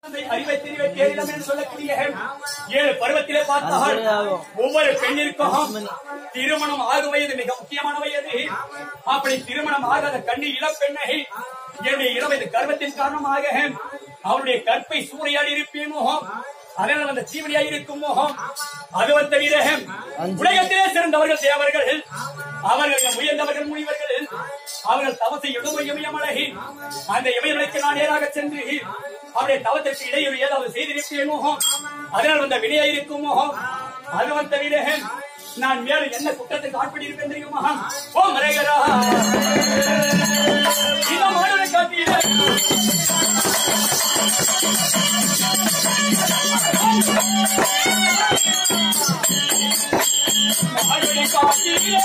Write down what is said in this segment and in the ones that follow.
அறிவை தெரிவை தேரிடம் என்று சொல்லக்கூடிய ஏழு பருவத்திலே பார்த்தால் ஒவ்வொரு பெண்ணிற்கும் திருமணம் ஆகும் வயது மிக முக்கியமான வயது அப்படி திருமணம் ஆகாத கண்ணி இளம் பெண்ணை என்னுடைய இளம் வயது கர்வத்தின் காரணமாக அவருடைய கற்பை சூறையாடி இருப்பேனோ அதனால் அந்த தீவனியாய் இருக்கும் மோகம் அதுவன் தவிர உலகத்திலே சிறந்தவர்கள் தேவர்கள் அவர்கள் உயர்ந்தவர்கள் முனிவர்கள் அவர்கள் தவசை எழுதும் இமயமழகி அந்த இமயமலைக்கு நான் நேராக சென்று அவருடைய தவத்திற்கு இடையூறு ஏதாவது செய்திருப்பேனோ அதனால் வந்த வினையாய் இருக்கும் மோகம் அதுவன் தவிர நான் மேலும் என்ன குற்றத்துக்கு ஆட்பட்டிருப்பேன் தெரியுமா ஓ மரேகரா இந்த மாணவனை காட்டிய மாணவனை காட்டிய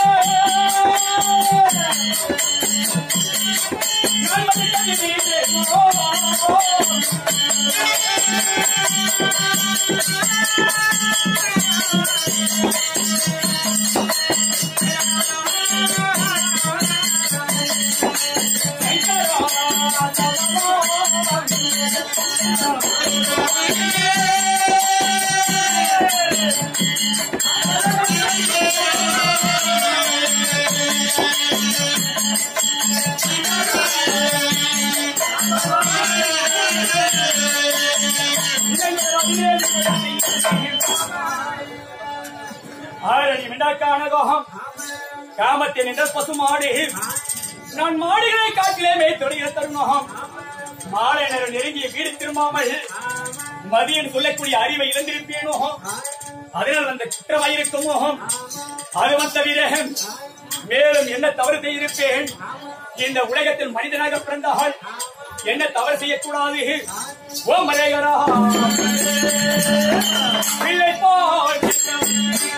நான் வந்து ஆரணி மிண்டாக்கானகோகம் காமத்தை நின்ற பசுமாடு நான் மாடுகளை காட்டிலே மேய்த்தொடுகிற தருணம் மாலை நேரம் நெருங்கிய வீடு திரும்பாமல் மதியன் சொல்லக்கூடிய அறிவை இழந்திருப்பேனோ அதனால் அந்த குற்றமாயிருக்குமோ அது வந்த வீரன் மேலும் என்ன தவறு செய்திருப்பேன் இந்த உலகத்தில் மனிதனாக பிறந்தால் என்ன தவறு செய்யக்கூடாது ஓ மலையரா பிள்ளை போல் சித்தம்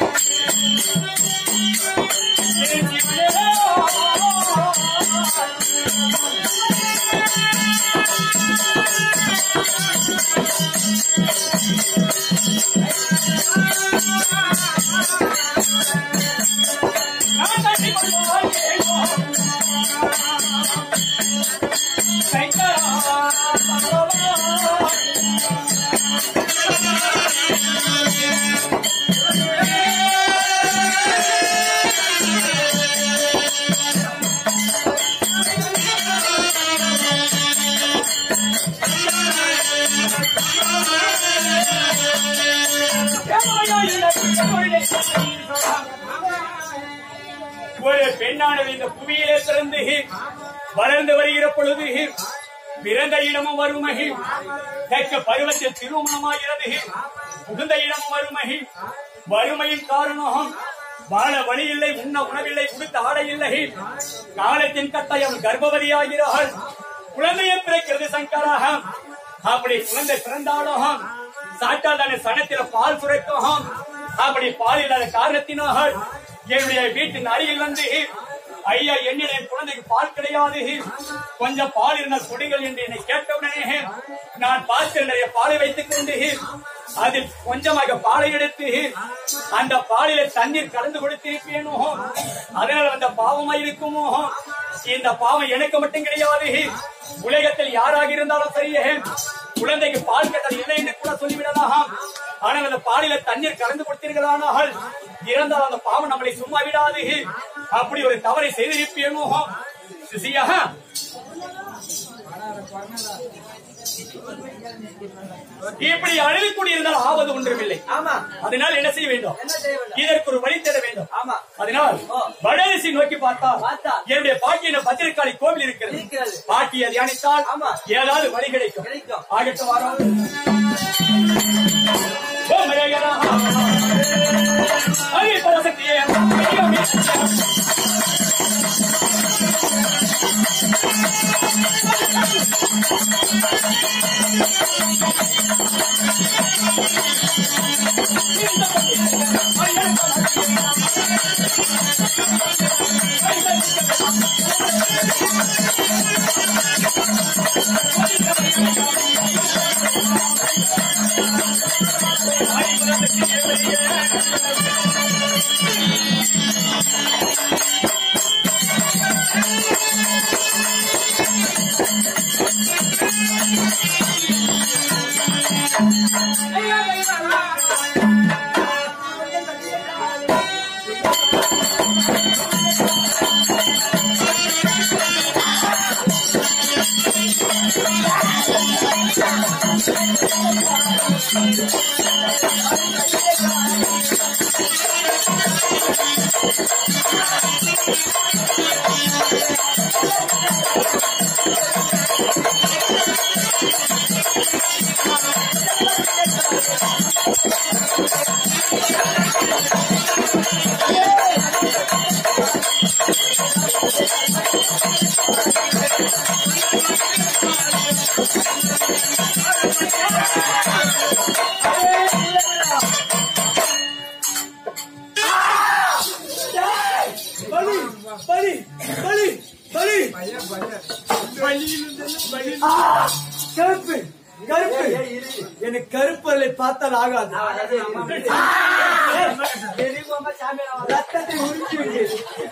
ஒரு பெண்ணானது இந்த புவியிலே பிறந்து வளர்ந்து வருகிற பொழுது பிறந்த இடமும் வறுமை தக்க பருவத்தில் திருமணமாகிறது புகுந்த இடமும் வறுமை வறுமையின் காரணம் வாழ வழி இல்லை உண்ண உணவில்லை உடுத்த ஆடை இல்லை காலத்தின் கட்டாயம் கர்ப்பவதியாகிறாள் குழந்தையை பிறக்கிறது சங்கராக அப்படி குழந்தை பிறந்தாலும் சாட்டால் தானே சனத்தில பால் சுரக்கும் அப்படி பால் இல்லாத காரணத்தினால் என்னுடைய வீட்டின் அருகில் வந்து ஐயா என்னுடைய குழந்தைக்கு பால் கிடையாது கொஞ்சம் பால் இருந்த கொடிகள் என்று என்னை கேட்டவுடனே நான் பாத்திரம் நிறைய பாலை வைத்துக் கொண்டு அதில் கொஞ்சமாக பாலை எடுத்து அந்த பாலில தண்ணீர் கலந்து கொடுத்திருப்பேனோ அதனால் அந்த பாவமா இருக்குமோ இந்த பாவம் எனக்கு மட்டும் கிடையாது உலகத்தில் யாராக இருந்தாலும் சரியே குழந்தைக்கு பால் கேட்டால் இல்லை என்று கூட சொல்லிவிடலாம் ஆனால் அந்த பாலில தண்ணீர் கலந்து கொடுத்தீர்களானால் இறந்தால் அந்த பாவம் நம்மளை சும்மா விடாது அப்படி ஒரு தவறை செய்திருப்பேனோ சிசியா இப்படி அழுது கொண்டிருந்தால் ஆவது ஒன்றுமில்லை ஆமா அதனால் என்ன செய்ய வேண்டும் என்ன செய்ய வேண்டும்? இதற்கு ஒரு வழி தேட வேண்டும் ஆமா அதனால் வடதிசை நோக்கி பார்த்தா பார்த்தா. என்னுடைய பாட்டியின பத்திரக்காளி கோவில் இருக்கிறது இருக்கிறது. பாட்டியை தியானித்தால் ஆமா. ஏதாவது வழி கிடைக்கும் கிடைக்கும். ஆகட்டும் வாரம் ஓ மரேகரா அரி பரசக்தியே ஐயோமே. பலி பலி பலி பலி ஆ, கருப்பு கருப்பு எனக்கு கருப்பலை பார்த்தால் ஆகாது ரத்தத்தை உறிஞ்சி விடு.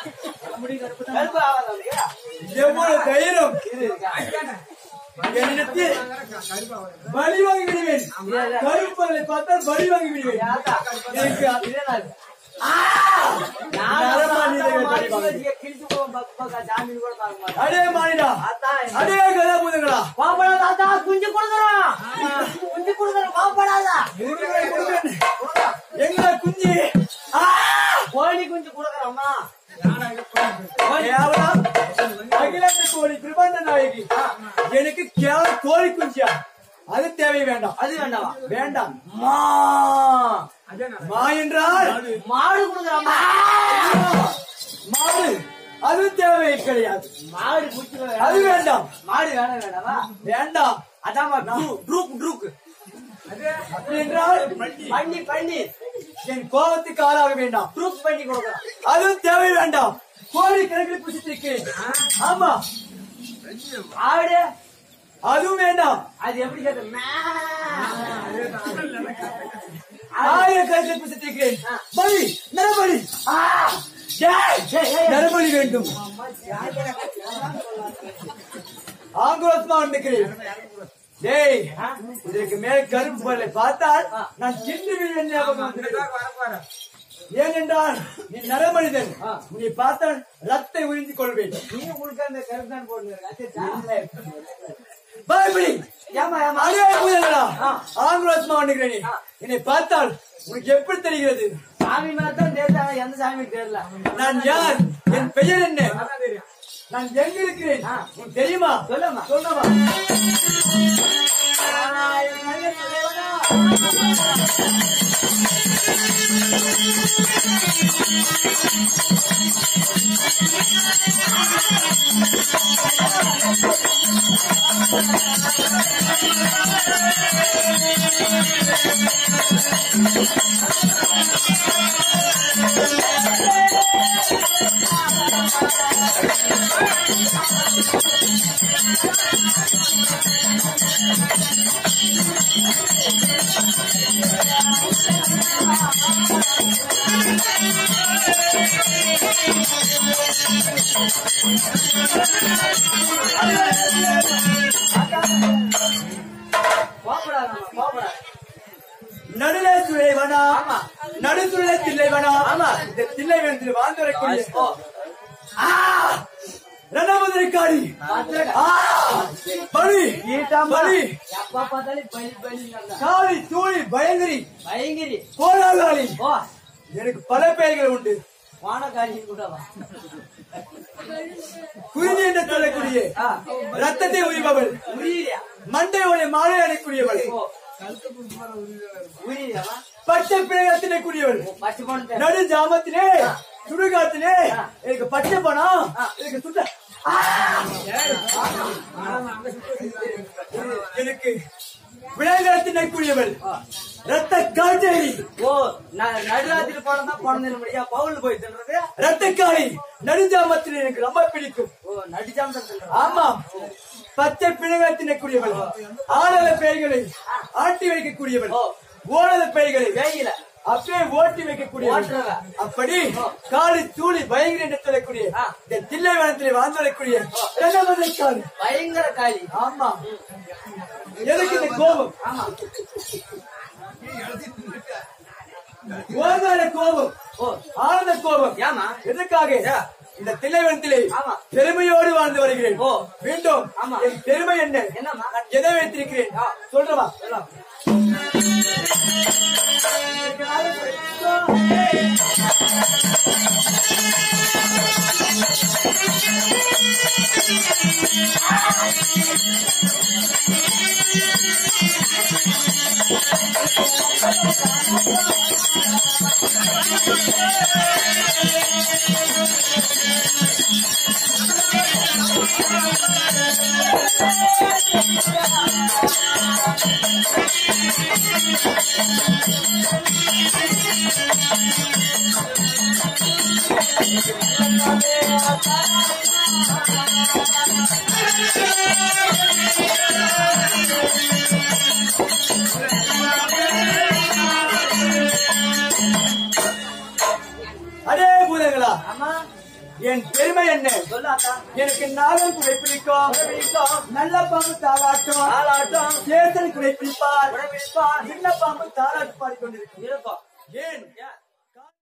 எவ்வளவு தைரியம் என்னிடத்தில் பலி வாங்கி விடுவேன் கருப்பலை பார்த்தால் பலி வாங்கி விடுவேன் எனக்கு அது- அடே மாநிலா அடே கதாபுதங்களா குஞ்சு கொடுக்குறோம் குஞ்சு கொடுக்குறோம் கோபப்படாத எங்க குஞ்சு ஆ! கோழி குஞ்சு கொடுக்குறோம்மா கேவலம் அகிலாண்ட கோழி பிரபந்த நாயகி எனக்கு கேவலம் கோழி குஞ்சியா அது தேவை வேண்டாம் அது வேண்டாமா வேண்டாம் மா மா என்றால் மாடு கொடுக்குறோம்மா மாடு அது தேவை கிடையாது மாடு குச்சி அது வேண்டாம் மாடு வேணாம் வேண்டாமா வேண்டாம் அதாம்மா ட்ரூக் ட்ரூக் அப்படி என்றால் பண்ணி பண்ணி என் கோபத்துக்கு ஆளாக வேண்டாம் ட்ரூக் பண்ணி கொடுக்குறோம் அதுவும் தேவை வேண்டாம் கோழி கணக்கில் பிடிச்சிருக்கேன் ஆமா ஆடு அதுவும் வேண்டாம் அது எப்படி கேட்டு மே. ஆயிரம் கணக்கில் பிடிச்சிருக்கேன் பலி நரபலி ஆ. டேய், டேய், டேய். நரபலி வேண்டும் ஆங்குலோத்மா நிற்கிறேன் டேய் இதற்கு மேல் கருப்பு பல்லை பார்த்தால் நான் சிந்து விழுவேன் ஞாபகம் வந்தது. ஏனென்றால் நீ நரமனிதன் நீ பார்த்தால் ரத்தை உறிந்து கொள்வேன் நீ உங்களுக்கு அந்த கருத்தான் போட்டு பயப்படி ஏமா ஏமா அடே புயலா ஆங்குலோத்மா நிற்கிறேன் என்னை பார்த்தால் உனக்கு எப்படி தெரிகிறது சாமி மேல தான் தெரியல ஆனா எந்த சாமிக்கு தெரியல நான் யார் என் பெயர் என்ன நான் எங்க இருக்கிறேன் உனக்கு தெரியுமா சொல்லுமா சொல்லுமா கோபப்படாதம்மா கோபப்படாத நடுலே துளைவனா ஆமா. நடுத்துள்ளே தில்லைவனா ஆமா. இந்த தில்லைவனத்தில் வாழ்ந்து வரக்கூடிய ரெண்டாவது காடி ஆ! பலி பலி எப்ப பார்த்தாலும் பலி பலி காளி தூளி பயங்கரி பயங்கிரி கோலாகாளி ஓ எனக்கு பல பெயர்கள் உண்டு வானக்காரி கூடவா குறிஞ்சி என்று சொல்லக்கூடிய ஆ. ரத்தத்தை உரிபவள் உரியலையா மண்டையோட மாலை அடைக்கூடியவள் ஓ உரியலையாவா பச்சை பிழையத்தினை கூடியவள் பச்சை போன நடு ஜாமத்திலே சுடுகாத்திலே எனக்கு பச்சை பணம் எனக்கு சுட்ட ஆ! எனக்கு விளையாட்டினை கூடியவள் ரத்த காட்டேரி ஓ நான் நடுராத்திரி போனதா பிறந்த முடியா பவுல் போய் தின்றது ரத்தக்காளி நடுஜாமத்தில் எனக்கு ரொம்ப பிடிக்கும் ஓ நடிச்சாம தின்றது ஆமா பச்சை பிணகத்தினை கூடியவள் ஆடல பெயர்களை ஆட்டி வைக்கக்கூடியவள் ஓடல பெயர்களை வெயில அப்படியே ஓட்டி வைக்கக்கூடியவள் ஓட்டுறவ. அப்படி காளி தூளி பயங்கர என்று சொல்லக்கூடிய ஆ. இந்த தில்லை வனத்திலே வாழ்ந்து வரக்கூடிய இரண்டாவது காளி பயங்கர காளி ஆமா எதுக்கு இந்த கோபம் ஆமா ஓதாத கோபம் ஓ ஆனந்த கோபம் ஏமா எதற்காக இந்த தில்லைவனத்திலே ஆமா. பெருமையோடு வாழ்ந்து வருகிறேன் ஓ. மீண்டும் ஆமா. என் பெருமை என்ன என்னம்மா? நான் எதை வைத்திருக்கிறேன் சொல்றவா அடே பூதங்களா ஆமா என் பெருமை என்ன சொல்லாத்தா எனக்கு நாகம் குடை பிடிக்கும் நல்ல பாம்பு தாளாட்டும் ஆளாட்டம் சேத்தன் குடை பிடிப்பார் உடம்பிடிப்பான் சின்ன பாம்பு தாளாட்டு பாடிக்கொண்டிருக்கும் இருக்கும் ஏன் ஏன்